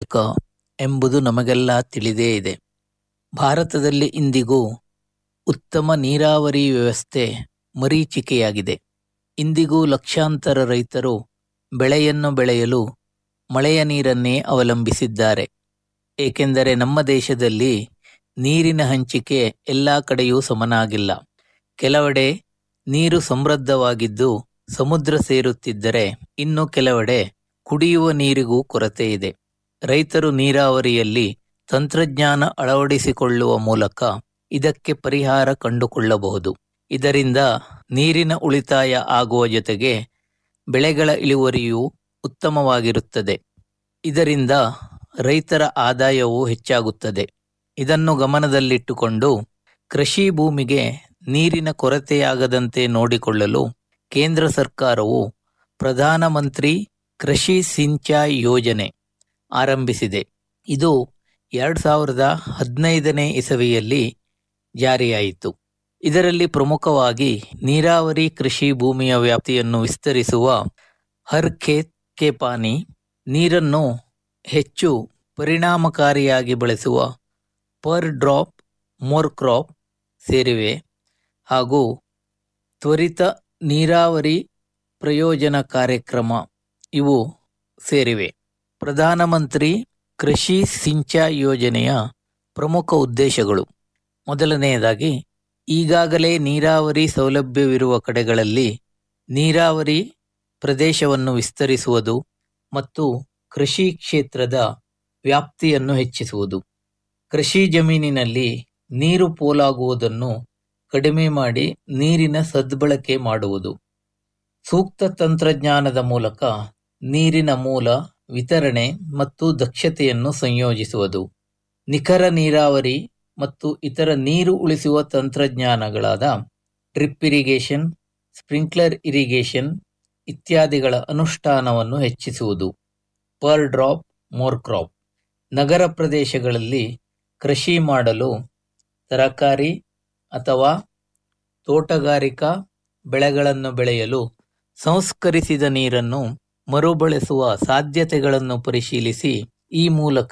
ಅವಶ್ಯಕ ಎಂಬುದು ನಮಗೆಲ್ಲ ತಿಳಿದೇ ಇದೆ ಭಾರತದಲ್ಲಿ ಇಂದಿಗೂ ಉತ್ತಮ ನೀರಾವರಿ ವ್ಯವಸ್ಥೆ ಮರೀಚಿಕೆಯಾಗಿದೆ ಇಂದಿಗೂ ಲಕ್ಷಾಂತರ ರೈತರು ಬೆಳೆಯನ್ನು ಬೆಳೆಯಲು ಮಳೆಯ ನೀರನ್ನೇ ಅವಲಂಬಿಸಿದ್ದಾರೆ ಏಕೆಂದರೆ ನಮ್ಮ ದೇಶದಲ್ಲಿ ನೀರಿನ ಹಂಚಿಕೆ ಎಲ್ಲ ಕಡೆಯೂ ಸಮನಾಗಿಲ್ಲ ಕೆಲವೆಡೆ ನೀರು ಸಮೃದ್ಧವಾಗಿದ್ದು ಸಮುದ್ರ ಸೇರುತ್ತಿದ್ದರೆ ಇನ್ನು ಕೆಲವೆಡೆ ಕುಡಿಯುವ ನೀರಿಗೂ ಕೊರತೆ ಇದೆ ರೈತರು ನೀರಾವರಿಯಲ್ಲಿ ತಂತ್ರಜ್ಞಾನ ಅಳವಡಿಸಿಕೊಳ್ಳುವ ಮೂಲಕ ಇದಕ್ಕೆ ಪರಿಹಾರ ಕಂಡುಕೊಳ್ಳಬಹುದು ಇದರಿಂದ ನೀರಿನ ಉಳಿತಾಯ ಆಗುವ ಜೊತೆಗೆ ಬೆಳೆಗಳ ಇಳುವರಿಯೂ ಉತ್ತಮವಾಗಿರುತ್ತದೆ ಇದರಿಂದ ರೈತರ ಆದಾಯವೂ ಹೆಚ್ಚಾಗುತ್ತದೆ ಇದನ್ನು ಗಮನದಲ್ಲಿಟ್ಟುಕೊಂಡು ಕೃಷಿ ಭೂಮಿಗೆ ನೀರಿನ ಕೊರತೆಯಾಗದಂತೆ ನೋಡಿಕೊಳ್ಳಲು ಕೇಂದ್ರ ಸರ್ಕಾರವು ಪ್ರಧಾನಮಂತ್ರಿ ಕೃಷಿ ಸಿಂಚಾಯಿ ಯೋಜನೆ ಆರಂಭಿಸಿದೆ ಇದು ಎರಡು ಸಾವಿರದ ಹದಿನೈದನೇ ಇಸವಿಯಲ್ಲಿ ಜಾರಿಯಾಯಿತು ಇದರಲ್ಲಿ ಪ್ರಮುಖವಾಗಿ ನೀರಾವರಿ ಕೃಷಿ ಭೂಮಿಯ ವ್ಯಾಪ್ತಿಯನ್ನು ವಿಸ್ತರಿಸುವ ಹರ್ ಖೇತ್ ಕೆ ಪಾನಿ ನೀರನ್ನು ಹೆಚ್ಚು ಪರಿಣಾಮಕಾರಿಯಾಗಿ ಬಳಸುವ ಪರ್ ಡ್ರಾಪ್ ಮೋರ್ ಕ್ರಾಪ್ ಸೇರಿವೆ ಹಾಗೂ ತ್ವರಿತ ನೀರಾವರಿ ಪ್ರಯೋಜನ ಕಾರ್ಯಕ್ರಮ ಇವು ಸೇರಿವೆ ಪ್ರಧಾನಮಂತ್ರಿ ಕೃಷಿ ಸಿಂಚಾಯಿ ಯೋಜನೆಯ ಪ್ರಮುಖ ಉದ್ದೇಶಗಳು ಮೊದಲನೆಯದಾಗಿ ಈಗಾಗಲೇ ನೀರಾವರಿ ಸೌಲಭ್ಯವಿರುವ ಕಡೆಗಳಲ್ಲಿ ನೀರಾವರಿ ಪ್ರದೇಶವನ್ನು ವಿಸ್ತರಿಸುವುದು ಮತ್ತು ಕೃಷಿ ಕ್ಷೇತ್ರದ ವ್ಯಾಪ್ತಿಯನ್ನು ಹೆಚ್ಚಿಸುವುದು ಕೃಷಿ ಜಮೀನಿನಲ್ಲಿ ನೀರು ಪೋಲಾಗುವುದನ್ನು ಕಡಿಮೆ ಮಾಡಿ ನೀರಿನ ಸದ್ಬಳಕೆ ಮಾಡುವುದು ಸೂಕ್ತ ತಂತ್ರಜ್ಞಾನದ ಮೂಲಕ ನೀರಿನ ಮೂಲ ವಿತರಣೆ ಮತ್ತು ದಕ್ಷತೆಯನ್ನು ಸಂಯೋಜಿಸುವುದು ನಿಖರ ನೀರಾವರಿ ಮತ್ತು ಇತರ ನೀರು ಉಳಿಸುವ ತಂತ್ರಜ್ಞಾನಗಳಾದ ಡ್ರಿಪ್ ಇರಿಗೇಷನ್ ಸ್ಪ್ರಿಂಕ್ಲರ್ ಇರಿಗೇಷನ್ ಇತ್ಯಾದಿಗಳ ಅನುಷ್ಠಾನವನ್ನು ಹೆಚ್ಚಿಸುವುದು ಪರ್ ಡ್ರಾಪ್ ಮೋರ್ ಕ್ರಾಪ್ ನಗರ ಪ್ರದೇಶಗಳಲ್ಲಿ ಕೃಷಿ ಮಾಡಲು ತರಕಾರಿ ಅಥವಾ ತೋಟಗಾರಿಕಾ ಬೆಳೆಗಳನ್ನು ಬೆಳೆಯಲು ಸಂಸ್ಕರಿಸಿದ ನೀರನ್ನು ಮರುಬಳಸುವ ಸಾಧ್ಯತೆಗಳನ್ನು ಪರಿಶೀಲಿಸಿ ಈ ಮೂಲಕ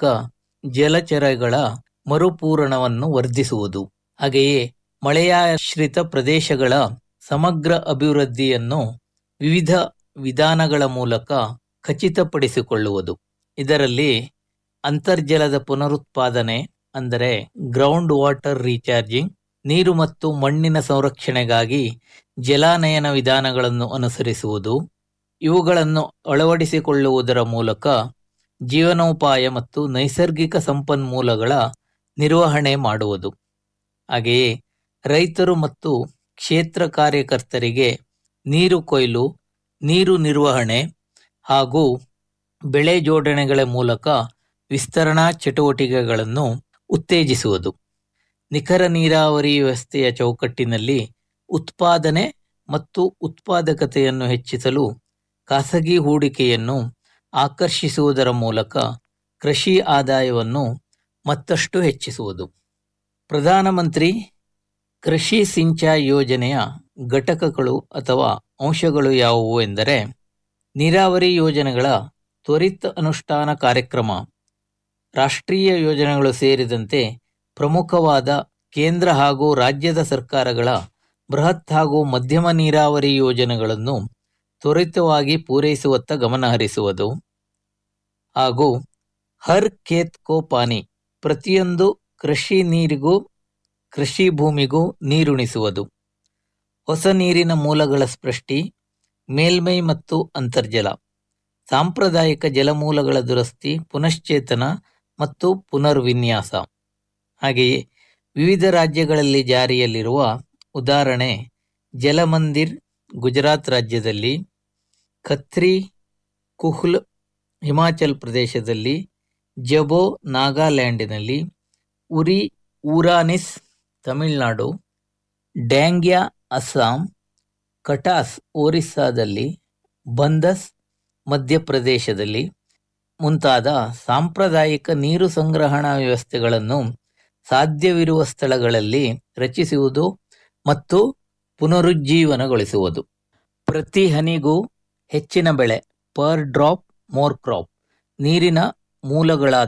ಜಲಚರಗಳ ಮರುಪೂರಣವನ್ನು ವರ್ಧಿಸುವುದು ಹಾಗೆಯೇ ಮಳೆಯಾಶ್ರಿತ ಪ್ರದೇಶಗಳ ಸಮಗ್ರ ಅಭಿವೃದ್ಧಿಯನ್ನು ವಿವಿಧ ವಿಧಾನಗಳ ಮೂಲಕ ಖಚಿತಪಡಿಸಿಕೊಳ್ಳುವುದು ಇದರಲ್ಲಿ ಅಂತರ್ಜಲದ ಪುನರುತ್ಪಾದನೆ ಅಂದರೆ ಗ್ರೌಂಡ್ ವಾಟರ್ ರೀಚಾರ್ಜಿಂಗ್ ನೀರು ಮತ್ತು ಮಣ್ಣಿನ ಸಂರಕ್ಷಣೆಗಾಗಿ ಜಲಾನಯನ ವಿಧಾನಗಳನ್ನು ಅನುಸರಿಸುವುದು ಇವುಗಳನ್ನು ಅಳವಡಿಸಿಕೊಳ್ಳುವುದರ ಮೂಲಕ ಜೀವನೋಪಾಯ ಮತ್ತು ನೈಸರ್ಗಿಕ ಸಂಪನ್ಮೂಲಗಳ ನಿರ್ವಹಣೆ ಮಾಡುವುದು ಹಾಗೆಯೇ ರೈತರು ಮತ್ತು ಕ್ಷೇತ್ರ ಕಾರ್ಯಕರ್ತರಿಗೆ ನೀರು ಕೊಯ್ಲು ನೀರು ನಿರ್ವಹಣೆ ಹಾಗೂ ಬೆಳೆ ಜೋಡಣೆಗಳ ಮೂಲಕ ವಿಸ್ತರಣಾ ಚಟುವಟಿಕೆಗಳನ್ನು ಉತ್ತೇಜಿಸುವುದು ನಿಖರ ನೀರಾವರಿ ವ್ಯವಸ್ಥೆಯ ಚೌಕಟ್ಟಿನಲ್ಲಿ ಉತ್ಪಾದನೆ ಮತ್ತು ಉತ್ಪಾದಕತೆಯನ್ನು ಹೆಚ್ಚಿಸಲು ಖಾಸಗಿ ಹೂಡಿಕೆಯನ್ನು ಆಕರ್ಷಿಸುವುದರ ಮೂಲಕ ಕೃಷಿ ಆದಾಯವನ್ನು ಮತ್ತಷ್ಟು ಹೆಚ್ಚಿಸುವುದು ಪ್ರಧಾನಮಂತ್ರಿ ಕೃಷಿ ಸಿಂಚಾಯಿ ಯೋಜನೆಯ ಘಟಕಗಳು ಅಥವಾ ಅಂಶಗಳು ಯಾವುವು ಎಂದರೆ ನೀರಾವರಿ ಯೋಜನೆಗಳ ತ್ವರಿತ ಅನುಷ್ಠಾನ ಕಾರ್ಯಕ್ರಮ ರಾಷ್ಟ್ರೀಯ ಯೋಜನೆಗಳು ಸೇರಿದಂತೆ ಪ್ರಮುಖವಾದ ಕೇಂದ್ರ ಹಾಗೂ ರಾಜ್ಯದ ಸರ್ಕಾರಗಳ ಬೃಹತ್ ಹಾಗೂ ಮಧ್ಯಮ ನೀರಾವರಿ ಯೋಜನೆಗಳನ್ನು ತ್ವರಿತವಾಗಿ ಪೂರೈಸುವತ್ತ ಗಮನಹರಿಸುವುದು ಹಾಗೂ ಹರ್ ಖೇತ್ ಕೋ ಪಾನಿ ಪ್ರತಿಯೊಂದು ಕೃಷಿ ನೀರಿಗೂ ಕೃಷಿ ಭೂಮಿಗೂ ನೀರುಣಿಸುವುದು ಹೊಸ ನೀರಿನ ಮೂಲಗಳ ಸೃಷ್ಟಿ ಮೇಲ್ಮೈ ಮತ್ತು ಅಂತರ್ಜಲ ಸಾಂಪ್ರದಾಯಿಕ ಜಲಮೂಲಗಳ ದುರಸ್ತಿ ಪುನಶ್ಚೇತನ ಮತ್ತು ಪುನರ್ವಿನ್ಯಾಸ ಹಾಗೆಯೇ ವಿವಿಧ ರಾಜ್ಯಗಳಲ್ಲಿ ಜಾರಿಯಲ್ಲಿರುವ ಉದಾಹರಣೆ ಜಲಮಂದಿರ್ ಗುಜರಾತ್ ರಾಜ್ಯದಲ್ಲಿ ಖತ್ರಿ ಕುಹ್ಲ್ ಹಿಮಾಚಲ್ ಪ್ರದೇಶದಲ್ಲಿ ಜಬೋ ನಾಗಾಲ್ಯಾಂಡಿನಲ್ಲಿ ಉರಿ ಊರಾನಿಸ್ ತಮಿಳುನಾಡು ಡ್ಯಾಂಗ್ಯಾ ಅಸ್ಸಾಂ ಕಟಾಸ್ ಒರಿಸ್ಸಾದಲ್ಲಿ ಬಂದಸ್ ಮಧ್ಯಪ್ರದೇಶದಲ್ಲಿ ಮುಂತಾದ ಸಾಂಪ್ರದಾಯಿಕ ನೀರು ಸಂಗ್ರಹಣಾ ವ್ಯವಸ್ಥೆಗಳನ್ನು ಸಾಧ್ಯವಿರುವ ಸ್ಥಳಗಳಲ್ಲಿ ರಚಿಸುವುದು ಮತ್ತು ಪುನರುಜ್ಜೀವನಗೊಳಿಸುವುದು ಪ್ರತಿ ಹನಿಗೂ ಹೆಚ್ಚಿನ ಬೆಳೆ ಪರ್ ಡ್ರಾಪ್ ಮೋರ್ ಕ್ರಾಪ್ ನೀರಿನ ಮೂಲಗಳಾದ